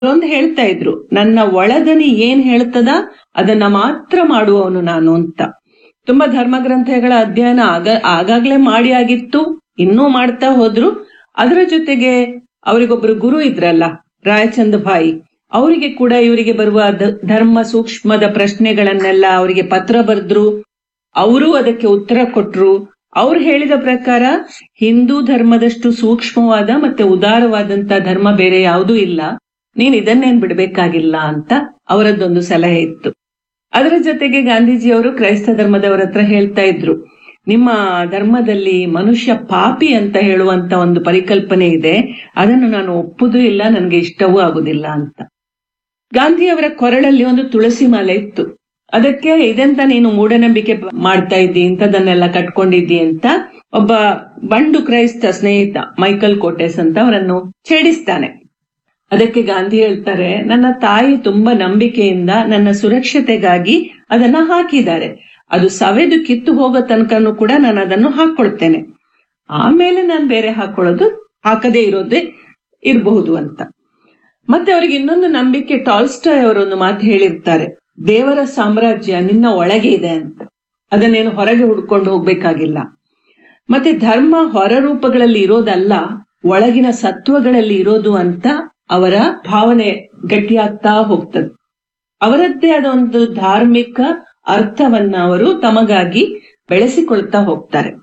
ಒಂದು ಹೇಳ್ತಾ ಇದ್ರು ನನ್ನ ಒಳದನಿ ಏನ್ ಹೇಳ್ತದ ಅದನ್ನ ಮಾತ್ರ ಮಾಡುವವನು ನಾನು ಅಂತ ತುಂಬಾ ಧರ್ಮ ಗ್ರಂಥಗಳ ಅಧ್ಯಯನ ಆಗ ಆಗಾಗ್ಲೇ ಮಾಡಿ ಆಗಿತ್ತು ಇನ್ನೂ ಮಾಡ್ತಾ ಹೋದ್ರು ಅದರ ಜೊತೆಗೆ ಅವರಿಗೊಬ್ರು ಗುರು ಇದ್ರಲ್ಲ ರಾಯಚಂದ್ ಭಾಯಿ ಅವರಿಗೆ ಕೂಡ ಇವರಿಗೆ ಬರುವ ಧ- ಧರ್ಮ ಸೂಕ್ಷ್ಮದ ಪ್ರಶ್ನೆಗಳನ್ನೆಲ್ಲ ಅವರಿಗೆ ಪತ್ರ ಬರೆದ್ರು ಅವರು ಅದಕ್ಕೆ ಉತ್ತರ ಕೊಟ್ರು ಅವ್ರು ಹೇಳಿದ ಪ್ರಕಾರ ಹಿಂದೂ ಧರ್ಮದಷ್ಟು ಸೂಕ್ಷ್ಮವಾದ ಮತ್ತೆ ಉದಾರವಾದಂತ ಧರ್ಮ ಬೇರೆ ಯಾವುದೂ ಇಲ್ಲ ನೀನ್ ಇದನ್ನೇನ್ ಬಿಡ್ಬೇಕಾಗಿಲ್ಲ ಅಂತ ಅವರದ್ದೊಂದು ಸಲಹೆ ಇತ್ತು ಅದರ ಜೊತೆಗೆ ಗಾಂಧೀಜಿಯವರು ಕ್ರೈಸ್ತ ಧರ್ಮದವರ ಹತ್ರ ಹೇಳ್ತಾ ಇದ್ರು ನಿಮ್ಮ ಧರ್ಮದಲ್ಲಿ ಮನುಷ್ಯ ಪಾಪಿ ಅಂತ ಹೇಳುವಂತ ಒಂದು ಪರಿಕಲ್ಪನೆ ಇದೆ ಅದನ್ನು ನಾನು ಒಪ್ಪುದೂ ಇಲ್ಲ ನನಗೆ ಇಷ್ಟವೂ ಆಗುದಿಲ್ಲ ಅಂತ ಗಾಂಧಿಯವರ ಕೊರಳಲ್ಲಿ ಒಂದು ತುಳಸಿ ಮಾಲೆ ಇತ್ತು ಅದಕ್ಕೆ ಇದೆಂತ ನೀನು ಮೂಢನಂಬಿಕೆ ಮಾಡ್ತಾ ಇದ್ದಿ ಇಂಥದನ್ನೆಲ್ಲ ಕಟ್ಕೊಂಡಿದ್ದಿ ಅಂತ ಒಬ್ಬ ಬಂಡು ಕ್ರೈಸ್ತ ಸ್ನೇಹಿತ ಮೈಕಲ್ ಕೋಟೆಸ್ ಅಂತ ಅವರನ್ನು ಛೇಡಿಸ್ತಾನೆ ಅದಕ್ಕೆ ಗಾಂಧಿ ಹೇಳ್ತಾರೆ ನನ್ನ ತಾಯಿ ತುಂಬಾ ನಂಬಿಕೆಯಿಂದ ನನ್ನ ಸುರಕ್ಷತೆಗಾಗಿ ಅದನ್ನ ಹಾಕಿದ್ದಾರೆ ಅದು ಸವೆದು ಕಿತ್ತು ಹೋಗೋ ತನಕನೂ ಕೂಡ ನಾನು ಅದನ್ನು ಹಾಕೊಳ್ತೇನೆ ಆಮೇಲೆ ನಾನು ಬೇರೆ ಹಾಕೊಳ್ಳೋದು ಹಾಕದೇ ಇರೋದೇ ಇರಬಹುದು ಅಂತ ಮತ್ತೆ ಅವರಿಗೆ ಇನ್ನೊಂದು ನಂಬಿಕೆ ಟಾಲ್ಸ್ಟಾಯ್ ಅವರೊಂದು ಮಾತು ಹೇಳಿರ್ತಾರೆ ದೇವರ ಸಾಮ್ರಾಜ್ಯ ನಿನ್ನ ಒಳಗೆ ಇದೆ ಅಂತ ಅದನ್ನೇನು ಹೊರಗೆ ಹುಡ್ಕೊಂಡು ಹೋಗ್ಬೇಕಾಗಿಲ್ಲ ಮತ್ತೆ ಧರ್ಮ ಹೊರ ರೂಪಗಳಲ್ಲಿ ಇರೋದಲ್ಲ ಒಳಗಿನ ಸತ್ವಗಳಲ್ಲಿ ಇರೋದು ಅಂತ ಅವರ ಭಾವನೆ ಗಟ್ಟಿಯಾಗ್ತಾ ಹೋಗ್ತದೆ ಅವರದ್ದೇ ಆದ ಒಂದು ಧಾರ್ಮಿಕ ಅರ್ಥವನ್ನ ಅವರು ತಮಗಾಗಿ ಬೆಳೆಸಿಕೊಳ್ತಾ ಹೋಗ್ತಾರೆ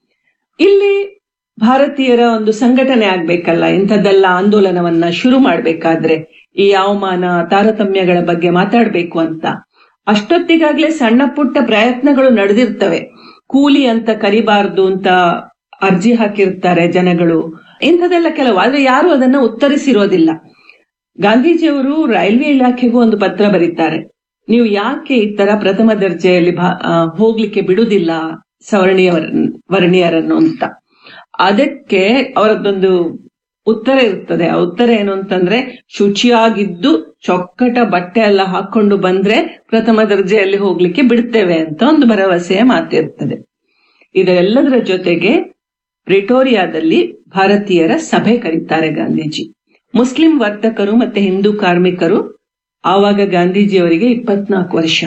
ಇಲ್ಲಿ ಭಾರತೀಯರ ಒಂದು ಸಂಘಟನೆ ಆಗ್ಬೇಕಲ್ಲ ಇಂಥದ್ದೆಲ್ಲ ಆಂದೋಲನವನ್ನ ಶುರು ಮಾಡ್ಬೇಕಾದ್ರೆ ಈ ಅವಮಾನ ತಾರತಮ್ಯಗಳ ಬಗ್ಗೆ ಮಾತಾಡ್ಬೇಕು ಅಂತ ಅಷ್ಟೊತ್ತಿಗಾಗ್ಲೇ ಸಣ್ಣ ಪುಟ್ಟ ಪ್ರಯತ್ನಗಳು ನಡೆದಿರ್ತವೆ ಕೂಲಿ ಅಂತ ಕರಿಬಾರ್ದು ಅಂತ ಅರ್ಜಿ ಹಾಕಿರ್ತಾರೆ ಜನಗಳು ಇಂಥದೆಲ್ಲ ಕೆಲವು ಆದ್ರೆ ಯಾರು ಅದನ್ನ ಉತ್ತರಿಸಿರೋದಿಲ್ಲ ಗಾಂಧೀಜಿಯವರು ರೈಲ್ವೆ ಇಲಾಖೆಗೂ ಒಂದು ಪತ್ರ ಬರೀತಾರೆ ನೀವು ಯಾಕೆ ಈ ತರ ಪ್ರಥಮ ದರ್ಜೆಯಲ್ಲಿ ಭಾ- ಆ, ಹೋಗ್ಲಿಕ್ಕೆ ಬಿಡುದಿಲ್ಲ ಸವರ್ಣೀಯ ವರ್ಣೀಯರನ್ನು ಅಂತ ಅದಕ್ಕೆ ಅವರದ್ದೊಂದು ಉತ್ತರ ಇರ್ತದೆ ಆ ಉತ್ತರ ಏನು ಅಂತಂದ್ರೆ ಶುಚಿಯಾಗಿದ್ದು ಚೊಕ್ಕಟ ಬಟ್ಟೆ ಎಲ್ಲ ಹಾಕೊಂಡು ಬಂದ್ರೆ ಪ್ರಥಮ ದರ್ಜೆಯಲ್ಲಿ ಹೋಗ್ಲಿಕ್ಕೆ ಬಿಡ್ತೇವೆ ಅಂತ ಒಂದು ಭರವಸೆಯ ಮಾತಿರ್ತದೆ ಇದೆಲ್ಲದರ ಜೊತೆಗೆ ಪ್ರಿಟೋರಿಯಾದಲ್ಲಿ ಭಾರತೀಯರ ಸಭೆ ಕರೀತಾರೆ ಗಾಂಧೀಜಿ ಮುಸ್ಲಿಂ ವರ್ತಕರು ಮತ್ತೆ ಹಿಂದೂ ಕಾರ್ಮಿಕರು ಆವಾಗ ಗಾಂಧೀಜಿಯವರಿಗೆ ಇಪ್ಪತ್ನಾಲ್ಕು ವರ್ಷ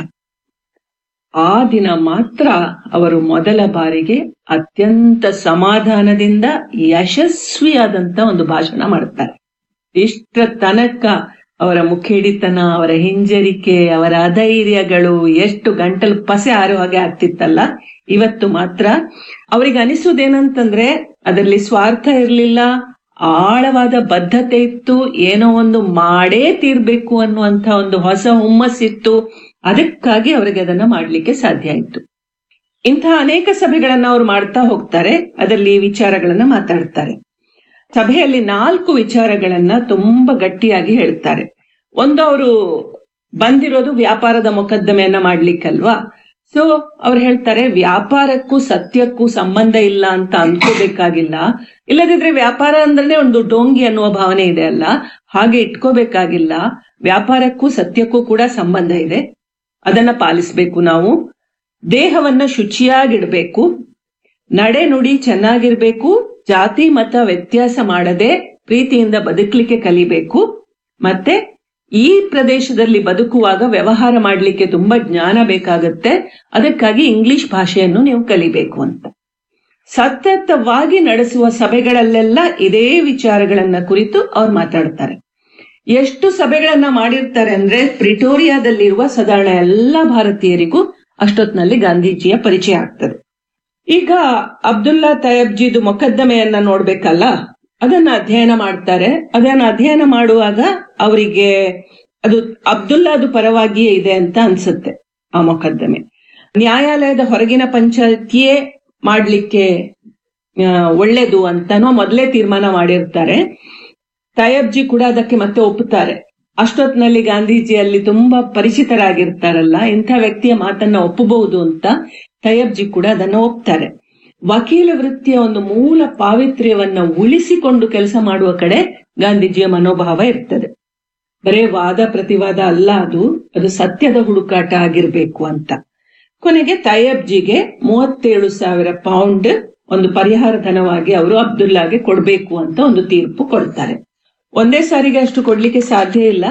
ಆ ದಿನ ಮಾತ್ರ ಅವರು ಮೊದಲ ಬಾರಿಗೆ ಅತ್ಯಂತ ಸಮಾಧಾನದಿಂದ ಯಶಸ್ವಿಯಾದಂತ ಒಂದು ಭಾಷಣ ಮಾಡ್ತಾರೆ ಇಷ್ಟರ ತನಕ ಅವರ ಮುಖೇಡಿತನ ಅವರ ಹಿಂಜರಿಕೆ ಅವರ ಅಧೈರ್ಯಗಳು ಎಷ್ಟು ಗಂಟಲು ಪಸೆ ಆರೋ ಹಾಗೆ ಆಗ್ತಿತ್ತಲ್ಲ ಇವತ್ತು ಮಾತ್ರ ಅವರಿಗೆ ಅನಿಸುವುದೇನಂತಂದ್ರೆ ಅದರಲ್ಲಿ ಸ್ವಾರ್ಥ ಇರಲಿಲ್ಲ ಆಳವಾದ ಬದ್ಧತೆ ಇತ್ತು ಏನೋ ಒಂದು ಮಾಡೇ ತೀರ್ಬೇಕು ಅನ್ನುವಂತ ಒಂದು ಹೊಸ ಹುಮ್ಮಸ್ಸಿತ್ತು ಅದಕ್ಕಾಗಿ ಅವರಿಗೆ ಅದನ್ನ ಮಾಡ್ಲಿಕ್ಕೆ ಸಾಧ್ಯ ಆಯ್ತು ಇಂತಹ ಅನೇಕ ಸಭೆಗಳನ್ನ ಅವರು ಮಾಡ್ತಾ ಹೋಗ್ತಾರೆ ಅದರಲ್ಲಿ ಈ ವಿಚಾರಗಳನ್ನ ಮಾತಾಡ್ತಾರೆ ಸಭೆಯಲ್ಲಿ ನಾಲ್ಕು ವಿಚಾರಗಳನ್ನ ತುಂಬಾ ಗಟ್ಟಿಯಾಗಿ ಹೇಳ್ತಾರೆ ಒಂದು ಅವರು ಬಂದಿರೋದು ವ್ಯಾಪಾರದ ಮೊಕದ್ದಮೆಯನ್ನ ಮಾಡ್ಲಿಕ್ಕಲ್ವಾ ಸೊ ಅವ್ರು ಹೇಳ್ತಾರೆ ವ್ಯಾಪಾರಕ್ಕೂ ಸತ್ಯಕ್ಕೂ ಸಂಬಂಧ ಇಲ್ಲ ಅಂತ ಅನ್ಕೋಬೇಕಾಗಿಲ್ಲ ಇಲ್ಲದಿದ್ರೆ ವ್ಯಾಪಾರ ಅಂದ್ರೆ ಒಂದು ಡೋಂಗಿ ಅನ್ನುವ ಭಾವನೆ ಇದೆ ಅಲ್ಲ ಹಾಗೆ ಇಟ್ಕೋಬೇಕಾಗಿಲ್ಲ ವ್ಯಾಪಾರಕ್ಕೂ ಸತ್ಯಕ್ಕೂ ಕೂಡ ಸಂಬಂಧ ಇದೆ ಅದನ್ನ ಪಾಲಿಸ್ಬೇಕು ನಾವು ದೇಹವನ್ನ ಶುಚಿಯಾಗಿಡ್ಬೇಕು ನಡೆ ನುಡಿ ಚೆನ್ನಾಗಿರ್ಬೇಕು ಜಾತಿ ಮತ ವ್ಯತ್ಯಾಸ ಮಾಡದೆ ಪ್ರೀತಿಯಿಂದ ಬದುಕಲಿಕ್ಕೆ ಕಲಿಬೇಕು ಮತ್ತೆ ಈ ಪ್ರದೇಶದಲ್ಲಿ ಬದುಕುವಾಗ ವ್ಯವಹಾರ ಮಾಡಲಿಕ್ಕೆ ತುಂಬಾ ಜ್ಞಾನ ಬೇಕಾಗತ್ತೆ ಅದಕ್ಕಾಗಿ ಇಂಗ್ಲಿಷ್ ಭಾಷೆಯನ್ನು ನೀವು ಕಲಿಬೇಕು ಅಂತ ಸತತವಾಗಿ ನಡೆಸುವ ಸಭೆಗಳಲ್ಲೆಲ್ಲ ಇದೇ ವಿಚಾರಗಳನ್ನ ಕುರಿತು ಅವ್ರು ಮಾತಾಡ್ತಾರೆ ಎಷ್ಟು ಸಭೆಗಳನ್ನ ಮಾಡಿರ್ತಾರೆ ಅಂದ್ರೆ ಪ್ರಿಟೋರಿಯಾದಲ್ಲಿರುವ ಸಾಧಾರಣ ಎಲ್ಲ ಭಾರತೀಯರಿಗೂ ಅಷ್ಟೊತ್ನಲ್ಲಿ ಗಾಂಧೀಜಿಯ ಪರಿಚಯ ಆಗ್ತದೆ ಈಗ ಅಬ್ದುಲ್ಲಾ ತಯಬ್ಜಿದು ಮೊಕದ್ದಮೆಯನ್ನ ನೋಡ್ಬೇಕಲ್ಲ ಅದನ್ನ ಅಧ್ಯಯನ ಮಾಡ್ತಾರೆ ಅದನ್ನ ಅಧ್ಯಯನ ಮಾಡುವಾಗ ಅವರಿಗೆ ಅದು ಅಬ್ದುಲ್ಲಾದು ಪರವಾಗಿಯೇ ಇದೆ ಅಂತ ಅನ್ಸುತ್ತೆ ಆ ಮೊಕದ್ದಮೆ ನ್ಯಾಯಾಲಯದ ಹೊರಗಿನ ಪಂಚಾಯತಿಯೇ ಮಾಡ್ಲಿಕ್ಕೆ ಆ, ಒಳ್ಳೇದು ಅಂತಾನೋ ಮೊದಲೇ ತೀರ್ಮಾನ ಮಾಡಿರ್ತಾರೆ ತಯಬ್ಜಿ ಕೂಡ ಅದಕ್ಕೆ ಮತ್ತೆ ಒಪ್ಪುತ್ತಾರೆ ಅಷ್ಟೊತ್ನಲ್ಲಿ ಗಾಂಧೀಜಿ ಅಲ್ಲಿ ತುಂಬಾ ಪರಿಚಿತರಾಗಿರ್ತಾರಲ್ಲ ಇಂಥ ವ್ಯಕ್ತಿಯ ಮಾತನ್ನ ಒಪ್ಪಬಹುದು ಅಂತ ತಯಬ್ಜಿ ಕೂಡ ಅದನ್ನ ಒಪ್ತಾರೆ ವಕೀಲ ವೃತ್ತಿಯ ಒಂದು ಮೂಲ ಪಾವಿತ್ರ್ಯವನ್ನ ಉಳಿಸಿಕೊಂಡು ಕೆಲಸ ಮಾಡುವ ಕಡೆ ಗಾಂಧೀಜಿಯ ಮನೋಭಾವ ಇರ್ತದೆ ಬರೇ ವಾದ ಪ್ರತಿವಾದ ಅಲ್ಲ ಅದು ಅದು ಸತ್ಯದ ಹುಡುಕಾಟ ಆಗಿರ್ಬೇಕು ಅಂತ ಕೊನೆಗೆ ತಯಬ್ಜಿಗೆ ಮೂವತ್ತೇಳು ಸಾವಿರ ಪೌಂಡ್ ಒಂದು ಪರಿಹಾರ ಧನವಾಗಿ ಅವರು ಅಬ್ದುಲ್ಲಾಗೆ ಕೊಡ್ಬೇಕು ಅಂತ ಒಂದು ತೀರ್ಪು ಕೊಡ್ತಾರೆ ಒಂದೇ ಸಾರಿಗೆ ಅಷ್ಟು ಕೊಡ್ಲಿಕ್ಕೆ ಸಾಧ್ಯ ಇಲ್ಲ